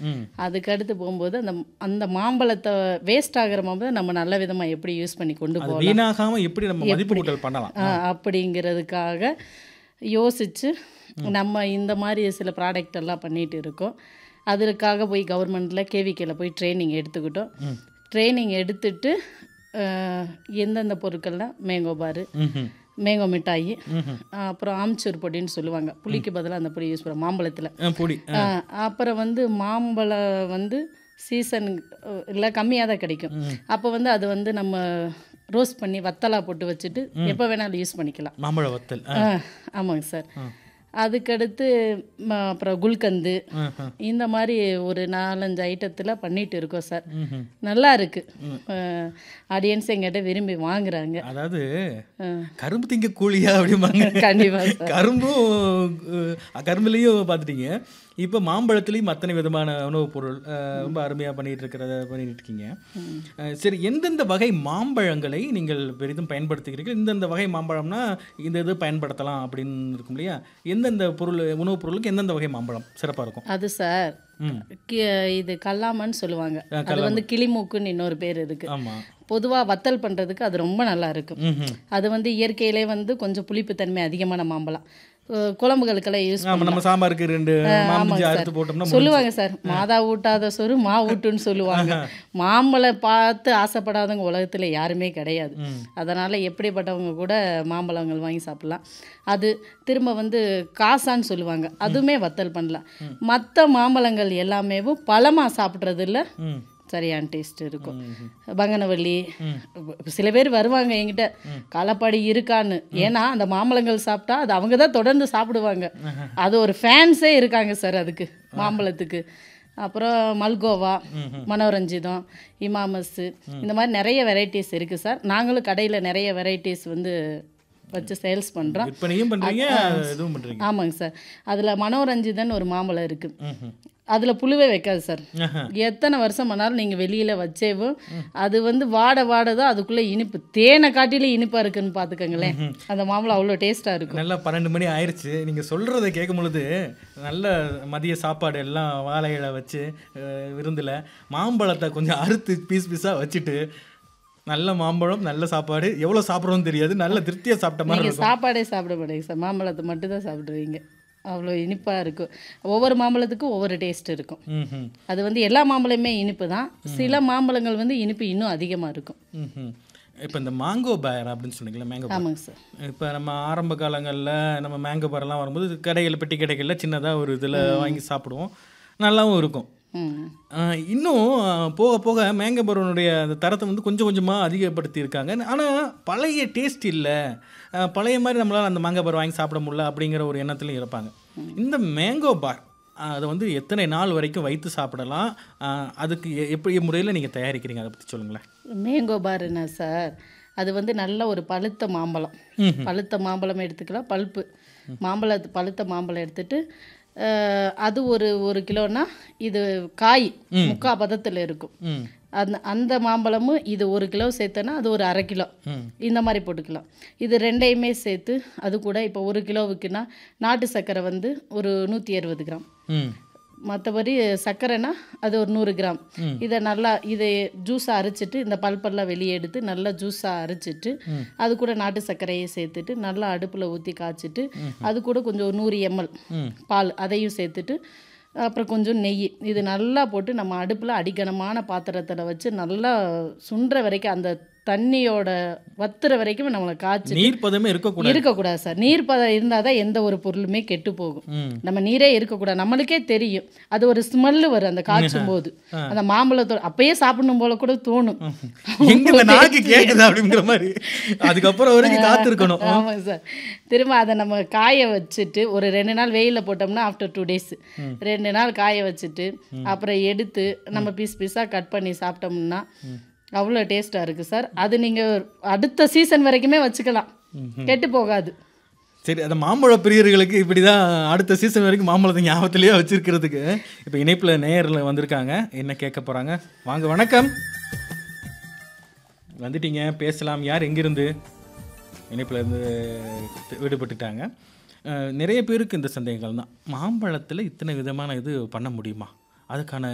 ம் அதுக்கு அடுத்து போகும்போது அந்த அந்த மாம்பழத்தை வேஸ்ட் ஆகிற மாம்பழத்தை நம்ம நல்ல விதமாக எப்படி யூஸ் பண்ணி கொண்டு அது போகலாம் வீணாகாம எப்படி நம்ம மதிப்பு கூட்டல் பண்ணலாம் ஆ, அப்படிங்கிறதுக்காக யோசித்து நம்ம இந்த மாதிரி சில ப்ராடக்ட் எல்லாம் பண்ணிட்டு இருக்கோம் அதற்காக போய் கவர்மெண்ட்டில் கேவிக்கையில் போய் ட்ரைனிங் எடுத்துக்கிட்டோம் ட்ரைனிங் எடுத்துட்டு அஹ், எந்தெந்த பொருட்கள்லாம் மேங்கோ பாரு ம்ஹும். மேங்கோ மிட்டாயி ம்ஹும். அப்புறம் ஆம்ச்சூர் பொடின்னு சொல்லுவாங்க புளிக்கு பதிலாக அந்த பொடி யூஸ் பண்ணுவோம் மாம்பழத்தில் ஆ, பொடி ஆ. அப்புறம் வந்து மாம்பழம் வந்து சீசன் இல்லை கம்மியாக தான் கிடைக்கும் அப்போ வந்து அது வந்து நம்ம ரோஸ்ட் பண்ணி வத்தலா போட்டு வச்சுட்டு எப்போ வேணாலும் யூஸ் பண்ணிக்கலாம் மாம்பழ வத்தல் ஆ. ஆ, ஆமாங்க சார் அதுக்கடுத்து ம, அப்புறம் குல்கந்து ஆஹா. இந்த மாதிரி ஒரு நாலஞ்சு ஐட்டத்தில் பண்ணிட்டு இருக்கோம் சார் ம்ஹும். நல்லா இருக்கு ஆடியன்ஸ் எங்கிட்ட விரும்பி வாங்குறாங்க அதாவது ஆ. கரும்பு திங்க கூலியா அப்படிம்பாங்க கண்டிப்பாக சார் கரும்பும் அஹ், கரும்புலையும் பார்த்துட்டீங்க இப்போ மாம்பழத்துலேயும் அத்தனை விதமான உணவுப் பொருள் அஹ், ரொம்ப அருமையாக பண்ணிட்டு இருக்கிறத பண்ணிட்டு இருக்கீங்க அஹ், சரி எந்தெந்த வகை மாம்பழங்களை நீங்கள் பெரிதும் பயன்படுத்துகிறீர்கள் இந்தந்த வகை மாம்பழம்னா இந்த இது பயன்படுத்தலாம் அப்படின்னு இருக்கும் இல்லையா எந்தெந்த பொருள் உணவுப் பொருளுக்கு எந்தெந்த வகை மாம்பழம் சிறப்பாக இருக்கும் அது சார் ம் கி- இது கல்லாமன்னு சொல்லுவாங்க அது வந்து கிளிமூக்குன்னு இன்னொரு பேர் இருக்கு ஆமாம் பொதுவாக வத்தல் பண்ணுறதுக்கு அது ரொம்ப நல்லா இருக்கும் ம் அது வந்து இயற்கையிலே வந்து கொஞ்சம் புளிப்புத்தன்மை அதிகமான மாம்பழம் அஹ் குழம்புகளுக்கெல்லாம் யூஸ் ஆமாம் நம்ம சாம்பாருக்கு ரெண்டு மாம்பழம் அறுத்து போட்டோம்னா சொல்லுவாங்க சார் மாதா ஊட்டாத சொரு மா ஊட்டுன்னு சொல்லுவாங்க மாம்பழம் பார்த்து ஆசைப்படாதவங்க உலகத்தில் யாருமே கிடையாது அதனால் எப்படிப்பட்டவங்க கூட மாம்பழங்கள் வாங்கி சாப்பிடலாம் அது திரும்ப வந்து காசான்னு சொல்லுவாங்க அதுவுமே வத்தல் பண்ணலாம் மற்ற மாம்பழங்கள் எல்லாமேவும் பழமாக சாப்பிட்றதுல ம் சரியான டேஸ்ட் இருக்கும் பங்கனவள்ளி சில பேர் வருவாங்க என்கிட்ட களப்பாடி இருக்கான்னு ஏன்னா அந்த மாம்பழங்கள் சாப்பிட்டா அது அவங்க தான் தொடர்ந்து சாப்பிடுவாங்க அது ஒரு ஃபேன்ஸே இருக்காங்க சார் அதுக்கு மாம்பழத்துக்கு அப்புறம் மல்கோவா மனோரஞ்சிதம் இமாமஸ் இந்த மாதிரி நிறைய வெரைட்டிஸ் இருக்குது சார் நாங்களும் கடையில் நிறைய வெரைட்டிஸ் வந்து வச்சு சேல்ஸ் பண்ணுறோம் விற்பனையும் பண்ணுறீங்க இதுவும் பண்ணுறீங்க ஆமாங்க சார் அதில் மனோரஞ்சிதன் ஒரு மாம்பழம் இருக்குது ம் அதில் புழுவே வைக்காது சார் எத்தனை வருஷம் பண்ணாலும் நீங்கள் வெளியில் வச்சேவும் அது வந்து வாட வாட தான் அதுக்குள்ளே இனிப்பு தேனை காட்டிலும் இனிப்பாக இருக்குன்னு பார்த்துக்கங்களேன் அந்த மாம்பழம் அவ்வளோ டேஸ்ட்டாக இருக்கும் நல்லா பன்னெண்டு மணி ஆயிடுச்சு நீங்கள் சொல்கிறத கேட்கும் பொழுது நல்ல மதிய சாப்பாடு எல்லாம் வாழை இலை வச்சு அஹ், விருந்தில் மாம்பழத்தை கொஞ்சம் அறுத்து பீஸ் பீஸாக வச்சுட்டு நல்ல மாம்பழம் நல்ல சாப்பாடு எவ்வளோ சாப்பிட்றோன்னு தெரியாது நல்ல திருப்தியாக சாப்பிட்ட மாதிரி நீங்கள் சாப்பாடே சாப்பிட மாட்டீங்க சார் மாம்பழத்தை மட்டும் தான் சாப்பிடுவீங்க அவ்வளோ இனிப்பாக இருக்கும் ஒவ்வொரு மாம்பழத்துக்கும் ஒவ்வொரு டேஸ்ட் இருக்கும் ம் ம் அது வந்து எல்லா மாம்பழமே இனிப்பு தான் சில மாம்பழங்கள் வந்து இனிப்பு இன்னும் அதிகமாக இருக்கும் ம் இப்போ இந்த மாங்கோ பேர் அப்படின்னு சொன்னீங்களா மேங்கோ பேர் ஆமாங்க சார் இப்போ நம்ம ஆரம்ப காலங்களில் நம்ம மேங்கோ பேரெல்லாம் வரும்போது கடைகள் பெட்டி கடைகளில் சின்னதாக ஒரு இதில் வாங்கி சாப்பிடுவோம் நல்லாவும் இருக்கும் ம் ஆஹ் இன்னும் ஆஹ் போக போக மேங்கபரனுடைய அந்த தரத்தை வந்து கொஞ்சம் கொஞ்சமாக அதிகப்படுத்தி இருக்காங்க ஆனால் பழைய டேஸ்ட் இல்லை ஆஹ் பழைய மாதிரி நம்மளால் அந்த மாங்காய் வாங்கி சாப்பிட முடியல அப்படிங்கிற ஒரு எண்ணத்துலையும் இருப்பாங்க இந்த மேங்கோ பார் அதை வந்து எத்தனை நாள் வரைக்கும் வைத்து சாப்பிடலாம் ஆஹ் அதுக்கு எ- எப்படி முறையில் நீங்கள் தயாரிக்கிறீங்க அதை பற்றி சொல்லுங்களேன் மேங்கோ பாருண்ணா சார் அது வந்து நல்ல ஒரு பழுத்த மாம்பழம் பழுத்த மாம்பழம் எடுத்துக்கலாம் பல்ப்பு மாம்பழத்து பழுத்த மாம்பழம் எடுத்துட்டு அஹ், அது ஒரு ஒரு கிலோனா இது காய் முக்கா பதத்தில் இருக்கும் ம் அந்த அந்த மாம்பழமும் இது ஒரு கிலோ சேர்த்தோன்னா அது ஒரு அரை கிலோ ம் இந்த மாதிரி போட்டுக்கலாம் இது ரெண்டையுமே சேர்த்து அது கூட இப்போ ஒரு கிலோவுக்குன்னா நாட்டு சர்க்கரை வந்து ஒரு நூற்றி அறுபது கிராம் ம் மற்றபடி சர்க்கரைனா அது ஒரு நூறு கிராம் இதை நல்லா இதை ஜூஸாக அரைச்சிட்டு இந்த பல்பெல்லாம் வெளியே எடுத்து நல்லா ஜூஸாக அரைச்சிட்டு அது கூட நாட்டு சர்க்கரையை சேர்த்துட்டு நல்லா அடுப்பில் ஊற்றி காய்ச்சிட்டு அது கூட கொஞ்சம் ஒரு நூறு எம்எல் பால் அதையும் சேர்த்துட்டு அப்புறம் கொஞ்சம் நெய் இது நல்லா போட்டு நம்ம அடுப்பில் அடிக்கனமான பாத்திரத்தில் வச்சு நல்லா சுண்டுற வரைக்கும் அந்த தண்ணியோட வத்துற வரைக்கும் நம்மளை காய்ச்சி நீர் பதமே இருக்கக்கூடாது இருக்கக்கூடாது சார் நீர் பதம் இருந்தால் தான் எந்த ஒரு பொருளுமே கெட்டு போகும் ம் நம்ம நீரே இருக்கக்கூடாது நம்மளுக்கே தெரியும் அது ஒரு ஸ்மெல்லு வரும் அந்த காய்ச்சும் போது அந்த மாம்பழத்தோட அப்பயே சாப்பிடணும் போல கூட தோணும் எங்க இந்த நாக்கு கேட்குது அப்படிங்கிற மாதிரி அதுக்கப்புறம் வரைக்கும் காத்திருக்கணும் ஆமாம் சார் திரும்ப அதை நம்ம காய வச்சுட்டு ஒரு ரெண்டு நாள் வெயிலில் போட்டோம்னா ஆஃப்டர் டூ டேஸ் ரெண்டு நாள் காய வச்சுட்டு அப்புறம் எடுத்து நம்ம பீஸ் பீஸாக கட் பண்ணி சாப்பிட்டோம்னா அவ்வளோ டேஸ்ட்டாக இருக்குது சார் அது நீங்கள் அடுத்த சீசன் வரைக்குமே வச்சுக்கலாம் கெட்டு போகாது சரி அந்த மாம்பழ பிரியர்களுக்கு இப்படி தான் அடுத்த சீசன் வரைக்கும் மாம்பழத்தை ஞாபகத்திலேயே வச்சிருக்கிறதுக்கு இப்போ இணைப்பில் நேயரில் வந்திருக்காங்க என்ன கேட்க போகிறாங்க வாங்க வணக்கம் வந்துட்டீங்க பேசலாம் யார் எங்கிருந்து இணைப்பில் இருந்து விடுபட்டுட்டாங்க அஹ், நிறைய பேருக்கு இந்த சந்தேகங்கள் தான் மாம்பழத்தில் இத்தனை விதமான இது பண்ண முடியுமா அதுக்கான